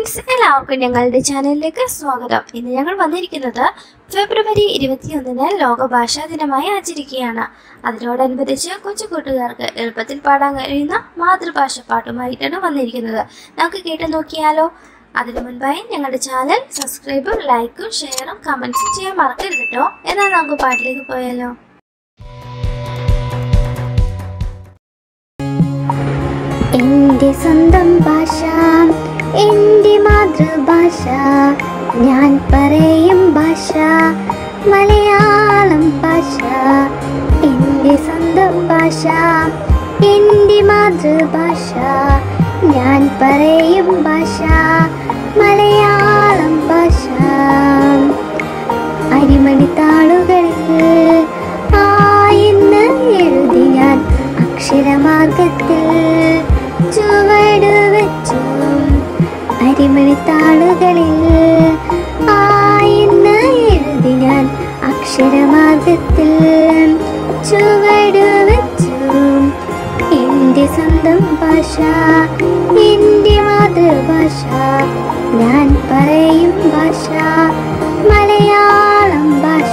friends എല്ലാവർക്കും ഞങ്ങളുടെ ചാനലിലേക്ക് സ്വാഗതം ഇന്ന് ഞങ്ങൾ വന്നിരിക്കുന്നത് ഫെബ്രുവരി ഇരുപത്തിയൊന്നിന് ലോക ഭാഷാ ദിനമായി ആചരിക്കുകയാണ് അതിനോടനുബന്ധിച്ച് കൊച്ചു കൂട്ടുകാർക്ക് എളുപ്പത്തിൽ പാടാൻ കഴിയുന്ന മാതൃഭാഷ പാട്ടുമായിട്ടാണ് വന്നിരിക്കുന്നത് നമുക്ക് കേട്ട് നോക്കിയാലോ അതിനു മുൻപായി ഞങ്ങളുടെ ചാനൽ സബ്സ്ക്രൈബും ലൈക്കും ഷെയറും കമൻസും ചെയ്യാൻ മറക്കരുത് കേട്ടോ എന്നാൽ നമുക്ക് പാട്ടിലേക്ക് പോയാലോ എൻ്റെ സ്വന്തം ഭാഷ എൻ്റെ മാതൃഭാഷ ഞാൻ പറയും ഭാഷ മലയാളം ഭാഷ എൻ്റെ സ്വന്തം ഭാഷ എൻ്റെ മാതൃഭാഷ ഞാൻ പറയും ഭാഷ മലയാളം ഭാഷ അരിമണിത്താളുകളിൽ ആയെന്ന് എഴുതി ഞാൻ അക്ഷരമാർഗത്തിൽ ചുവട് വെച്ചു അരിമണിത്താളുകളിൽ ആയെന്ന് എഴുതി ഞാൻ അക്ഷരമാർഗത്തിൽ ചുവട് വെച്ചു എൻ്റെ സ്വന്തം ഭാഷ എൻ്റെ മാതൃഭാഷ ഞാൻ പറയും ഭാഷ മലയാളം ഭാഷ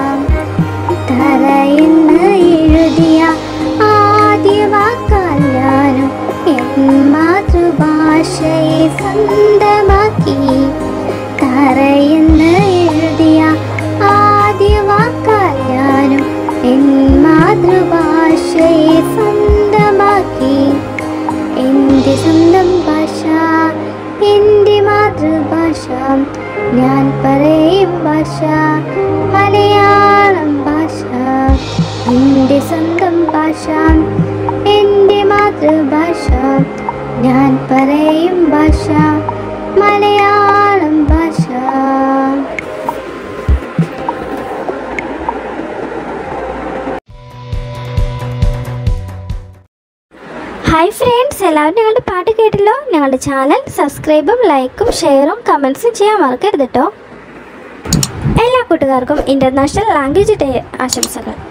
തറയെന്ന് എഴുതിയ ആദ്യ വാക്കാൽ ഞാനും എൻ മാതൃഭാഷയെ സ്വന്തമാക്കി തറയെന്ന് എഴുതിയ ആദ്യ വാക്കാൽ ഞാനും എൻ മാതൃഭാഷയെ സ്വന്തമാക്കി എൻ്റെ സ്വന്തം ഭാഷ എൻ്റെ മാതൃഭാഷ ഞാൻ പറയും ഭാഷ മലയാളം ഭാഷ എൻ്റെ സ്വന്തം ഭാഷ എൻ്റെ മാതൃഭാഷ ഞാൻ പറയും ഭാഷ മലയാളം ഭാഷ ഹായ് ഫ്രണ്ട്സ് എല്ലാവരും ഞങ്ങളുടെ പാട്ട് കേട്ടല്ലോ ഞങ്ങളുടെ ചാനൽ സബ്സ്ക്രൈബും ലൈക്കും ഷെയറും കമൻസും ചെയ്യാൻ മറക്കരുത് കേട്ടോ എല്ലാ കൂട്ടുകാർക്കും ഇൻ്റർനാഷണൽ ലാംഗ്വേജ് ഡേ ആശംസകൾ